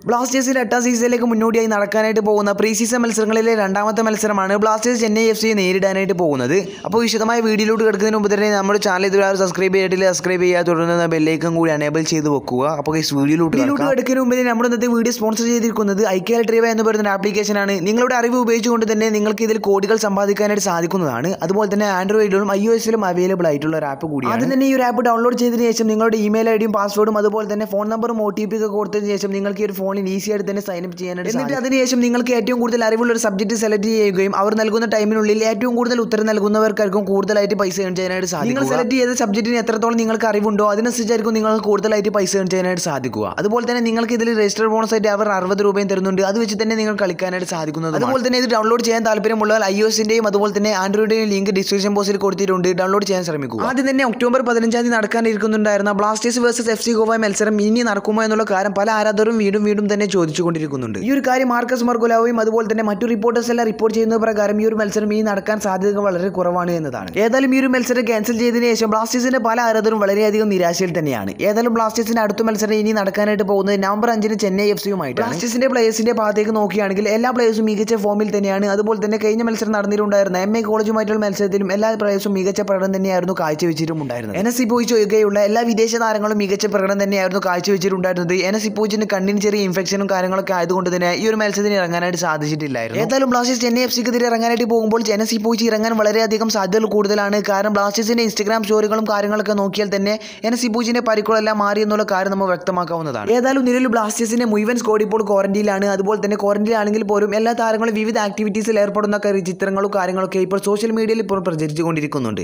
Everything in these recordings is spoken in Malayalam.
ബ്ലാസ്റ്റേഴ്സിന്റെ എട്ടാം സീസണിലേക്ക് മുന്നോടിയായി നടക്കാനായിട്ട് പോകുന്ന പ്രീ സീസൺ മത്സരങ്ങളിലെ രണ്ടാമത്തെ മത്സരമാണ് ബ്ലാസ്റ്റേഴ്സ് ചെന്നൈ എഫ് സിയെ നേരിടാനായിട്ട് പോകുന്നത് അപ്പോൾ വിശദമായ വീഡിയോയിലോട്ട് കിടക്കുന്നതിന് മുമ്പ് തന്നെ നമ്മുടെ ചാനൽ ഇതുവരെ ആരും സബ്സ്ക്രൈബ് ചെയ്തിട്ടില്ല സബ്സ്ക്രൈബ് ചെയ്യുക തുടർന്ന് ബെല്ലേക്കും കൂടി അനേബിൾ ചെയ്ത് വെക്കുക അപ്പോൾ ഈ വീഡിയോയിലോട്ട് വീഡിയോയിലോട്ട് കിടക്കുന്നതിന് മുമ്പ് തന്നെ നമ്മുടെ ഇന്നത്തെ വീഡിയോ സ്പോൺസർ ചെയ്തിരിക്കുന്നത് ഐക്യ ഡ്രൈവ എന്ന് പറയുന്ന ആപ്ലിക്കേഷനാണ് നിങ്ങളുടെ അറിവ് ഉപയോഗിച്ചുകൊണ്ട് തന്നെ നിങ്ങൾക്ക് ഇതിൽ കോടികൾ സമ്പാദിക്കാനായിട്ട് സാധിക്കുന്നതാണ് അതുപോലെ തന്നെ ആൻഡ്രോയിഡിലും ഐ ഒ എസിലും അവൈലബിൾ ആയിട്ടുള്ള ഒരു ആപ്പ് കൂടിയാണ് ആദ്യം തന്നെ ഈ ഒരു ആപ്പ് ഡൗൺലോഡ് ചെയ്തതിന് ശേഷം നിങ്ങളുടെ ഇമെയിൽ ഐ ഡിയും പാസ്വേഡും അതുപോലെ തന്നെ ഫോൺ നമ്പറും ഒ ടി പി ഒക്കെ കൊടുത്തതിന് ശേഷം നിങ്ങൾക്ക് ഈ ഒരു ഫോണിൽ ഈസി ആയിട്ട് തന്നെ സൈൻ അപ്പ് ചെയ്യാനായിട്ട് എന്നിട്ട് അതിനുശേഷം നിങ്ങൾക്ക് ഏറ്റവും കൂടുതൽ അറിവുള്ള ഒരു സബ്ജക്ട് സെലക്ട് ചെയ്യുകയും അവർ നൽകുന്ന ടൈമിനുള്ളിൽ ഏറ്റവും കൂടുതൽ ഉത്തരം നൽകുന്നവർക്കായിരിക്കും കൂടുതലായിട്ട് പൈസ ഏൺ ചെയ്യാനായിട്ട് സാധിക്കും നിങ്ങൾ സെലക്ട് ചെയ്ത സബ്ജക്റ്റിന് എത്രത്തോളം നിങ്ങൾക്ക് അറിവുണ്ടോ അതിനനുസരിച്ചായിരിക്കും നിങ്ങൾക്ക് കൂടുതലായിട്ട് പൈസ ഏൺ ചെയ്യാനായിട്ട് സാധിക്കുക അതുപോലെ തന്നെ നിങ്ങൾക്ക് ഇതിൽ രജിസ്റ്റർ ബോണസ് ആയിട്ട് അവർ അറുപത് രൂപയും തരുന്നുണ്ട് അത് വെച്ച് തന്നെ നിങ്ങൾ കളിക്കാനായിട്ട് സാധിക്കുന്നത് അതുപോലെ തന്നെ ഇത് ഡൗൺലോഡ് ചെയ്യാൻ താല്പര്യമുള്ള ഐ എസിന്റെയും അതുപോലെ തന്നെ ആൻഡ്രോയിഡിന്റെയും ലിങ്ക് ഡിസ്ക്രിപ്ഷൻ ബോക്സിൽ കൊടുത്തിട്ടുണ്ട് ഡൗൺലോഡ് ചെയ്യാൻ ശ്രമിക്കുക ആദ്യം തന്നെ ഒക്ടോബർ പതിനഞ്ചാം തീയതി നടക്കാനിരിക്കുന്നുണ്ടായിരുന്ന Blasters versus F C Goa മത്സരം ഇനി നടക്കുമോ എന്നുള്ള കാര്യം പല ആരാധകരും വീണ്ടും വീണ്ടും തന്നെ ചോദിച്ചുകൊണ്ടിരിക്കുന്നുണ്ട് ഈ ഒരു കാര്യം മാർക്കസ് മർഗുലാവും അതുപോലെ തന്നെ മറ്റു റിപ്പോർട്ടേഴ്സ് എല്ലാം റിപ്പോർട്ട് ചെയ്യുന്ന പ്രകാരം ഈ ഒരു മത്സരം ഇനി നടക്കാൻ സാധ്യതകൾ വളരെ കുറവാണ് എന്നതാണ് ഏതായാലും ഈ ഒരു മത്സരം ക്യാൻസൽ ചെയ്തതിനു ശേഷം ബ്ലാസ്റ്റേഴ്സിന്റെ പല ആരാധകരും വളരെയധികം നിരാശയിൽ തന്നെയാണ് ഏതായാലും ബ്ലാസ്റ്റേഴ്സിന്റെ അടുത്ത മത്സരം ഇനി നടക്കാനായിട്ട് പോകുന്നത് നവംബർ അഞ്ചിന് ചെന്നൈ എഫ് സിയുമായിട്ട് ബ്ലാസ്റ്റേഴ്സിന്റെ പ്ലേയേഴ്സിന്റെ ഭാഗത്തേക്ക് നോക്കുകയാണെങ്കിൽ എല്ലാ പ്ലേയേഴ്സും മികച്ച ഫോമിൽ തന്നെയാണ് അതുപോലെ തന്നെ കഴിഞ്ഞ മത്സരം നടന്നിട്ടുണ്ടായിരുന്ന എം എ കോളേജുമായിട്ടുള്ള മത്സരത്തിലും എല്ലാ പ്ലേയേഴ്സും മികച്ച പ്രകടനം തന്നെയായിരുന്നു കാഴ്ചവെച്ചിട്ടുണ്ടായിരുന്നത് എൻ എസ് ഇപ്പോയിച്ച് ഒഴികെയുള്ള എല്ലാ വിദേശ താരങ്ങളും മികച്ച പ്രകടനം തന്നെയായിരുന്നു കാഴ്ചവെച്ചിട്ടുണ്ടായിരുന്നത് എൻ എസ് ഇപ്പോയിച്ചിന് കണ്ണിന് ചെറിയ ഇൻഫെക്ഷനും കാര്യങ്ങളൊക്കെ ആയതുകൊണ്ട് തന്നെ ഈ ഒരു മത്സരത്തിന് ഇറങ്ങാനായിട്ട് സാധിച്ചിട്ടില്ലായിരുന്നു ഏതായാലും ബ്ലാസ്റ്റേഴ്സ് ചെന്നൈ എഫ് സിക്കെതിരെ ഇറങ്ങാനായിട്ട് പോകുമ്പോൾ എൻ എസ് ഇപ്പോയിച്ച് ഇറങ്ങാൻ വളരെയധികം സാധ്യതകൾ കൂടുതലാണ് കാരണം ബ്ലാസ്റ്റേഴ്സിന്റെ ഇൻസ്റ്റഗ്രാം സ്റ്റോറികളും കാര്യങ്ങളൊക്കെ നോക്കിയാൽ തന്നെ എൻ എസ് ഇപ്പോയിച്ചിന്റെ പരിക്കുകളെല്ലാം മാറി എന്നുള്ള കാര്യം നമ്മൾ വ്യക്തമാക്കാവുന്നതാണ് ഏതായാലും നിലവിൽ ബ്ലാസ്റ്റേഴ്സിന്റെ മുഴുവൻ സ്കോഡ് ഇപ്പോൾ ക്വാറന്റീനിലാണ് അതുപോലെ തന്നെ ക്വാറന്റീനിലാണെങ്കിൽ പോലും എല്ലാ താരങ്ങളും വിവിധ ആക്ടിവിറ്റീസിൽ ഏർപ്പെടുന്ന ക- ചിത്രങ്ങളും കാര്യങ്ങളൊക്കെ ഇപ്പോൾ സോഷ്യൽ മീഡിയയിൽ ഇപ്പോൾ പ്രചരിച്ചുകൊണ്ടിരിക്കുന്നുണ്ട്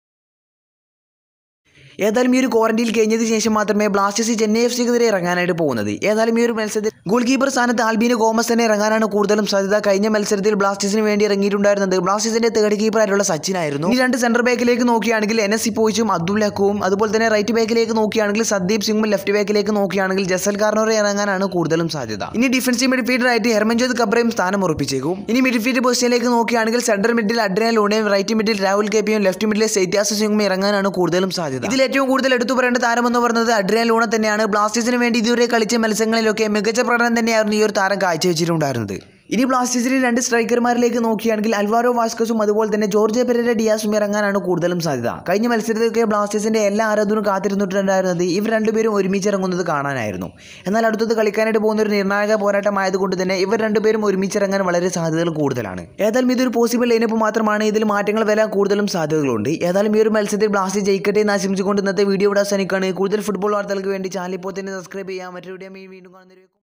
ഏതായാലും ഈ ഒരു ക്വാറന്റീനിൽ കഴിഞ്ഞതിന് ശേഷം മാത്രമേ ബ്ലാസ്റ്റേഴ്സ് ചെന്നൈ എഫ് സിക്കെതിരെ ഇറങ്ങാനായിട്ട് പോകുന്നത് ഏതായാലും ഈ ഒരു മത്സരത്തിൽ ഗോൾ കീപ്പർ സ്ഥാനത്ത് ആൽബീന് ഗോമസ് തന്നെ ഇറങ്ങാനാണ് കൂടുതലും സാധ്യത കഴിഞ്ഞ മത്സരത്തിൽ ബ്ലാസ്റ്റേഴ്സിന് വേണ്ടി ഇറങ്ങിയിട്ടുണ്ടായിരുന്നത് ബ്ലാസ്റ്റേഴ്സിന്റെ തേർഡ് കീപ്പർ ആയിട്ടുള്ള സച്ചിൻ ആയിരുന്നു ഈ രണ്ട് സെന്റർ ബാക്കിലേക്ക് നോക്കുകയാണെങ്കിൽ എൻ എസ് പോയിച്ചും അബ്ദുൽ ഹക്കുവും അതുപോലെ തന്നെ റൈറ്റ് ബാക്കിലേക്ക് നോക്കുകയാണെങ്കിൽ സദ്ദീപ് സിംഗും ലെഫ്റ്റ് ബാക്കിലേക്ക് നോക്കുകയാണെങ്കിൽ ജസൽ കാർണോറെ ഇറങ്ങാനാണ് കൂടുതലും സാധ്യത ഇനി ഡിഫൻസീവ് മിഡ്ഫീൽഡർ ആയിട്ട് ഹെർമൻജോത് കബ്രയും സ്ഥാനം ഉറപ്പിച്ചേക്കും ഇനി മിഡ്ഫീൽഡ് പൊസിഷനിലേക്ക് നോക്കുകയാണെങ്കിൽ സെൻട്രൽ മിഡിൽ അഡ്രിയൻ ലൂണയും റൈറ്റ് മിഡിൽ രാഹുൽ കെപിയും ലെഫ്റ്റ് മിഡിലെ സൈത്യാസ് സിംഗും ഇറങ്ങാനാണ് കൂടുതലും സാധ്യത ഇതിൽ ഏറ്റവും കൂടുതൽ എടുത്തു പറയേണ്ട താരമെന്ന് പറയുന്നത് അഡ്രിയൻ ലൂണ തന്നെയാണ് ബ്ലാസ്റ്റേഴ്സിന് വേണ്ടി ഇതുവരെ കളിച്ച മത്സരങ്ങളിലൊക്കെ മികച്ച പ്രകടനം തന്നെയായിരുന്നു ഈ ഒരു താരം കാഴ്ചവെച്ചിട്ടുണ്ടായിരുന്നത് ഇനി ബ്ലാസ്റ്റേഴ്സിലെ രണ്ട് സ്ട്രൈക്കർമാരിലേക്ക് നോക്കുകയാണെങ്കിൽ അൽവാരോ വാസ്കസും അതുപോലെ തന്നെ ജോർജ് പെരേര ഡിയാസും ഇറങ്ങാനാണ് കൂടുതലും സാധ്യത കഴിഞ്ഞ മത്സരത്തിലൊക്കെ ബ്ലാസ്റ്റേഴ്സിന്റെ എല്ലാ ആരാധനയും കാത്തിരുന്നിട്ടുണ്ടായിരുന്നത് ഇവർ രണ്ടുപേരും ഒരുമിച്ച് ഇറങ്ങുന്നത് കാണാനായിരുന്നു എന്നാൽ അടുത്തത് കളിക്കാനായിട്ട് പോകുന്ന ഒരു നിർണായക പോരാട്ടമായതുകൊണ്ട് തന്നെ ഇവർ രണ്ടുപേരും ഒരുമിച്ച് ഇറങ്ങാൻ വളരെ സാധ്യതകൾ കൂടുതലാണ് ഏതായാലും ഇതൊരു പോസിബിൾ ലൈനപ്പ് മാത്രമാണ് ഇതിൽ മാറ്റങ്ങൾ വരാൻ കൂടുതലും സാധ്യതകളുണ്ട് ഏതായാലും ഈ ഒരു മത്സരത്തിൽ ബ്ലാസ്റ്റേഴ്സ് ജയിക്കട്ടെ എന്ന് ആശംസിച്ചുകൊണ്ട് ഇന്നത്തെ വീഡിയോ ഇവിടെ അവസാനിക്കുകയാണ് കൂടുതൽ ഫുട്ബോൾ വാർത്തകൾക്ക് വേണ്ടി ചാനൽ ഇപ്പോൾ തന്നെ സബ്സ്ക്രൈബ് ചെയ്യാം മറ്റൊരു വീഡിയോ വീണ്ടും കാണുന്നവരെ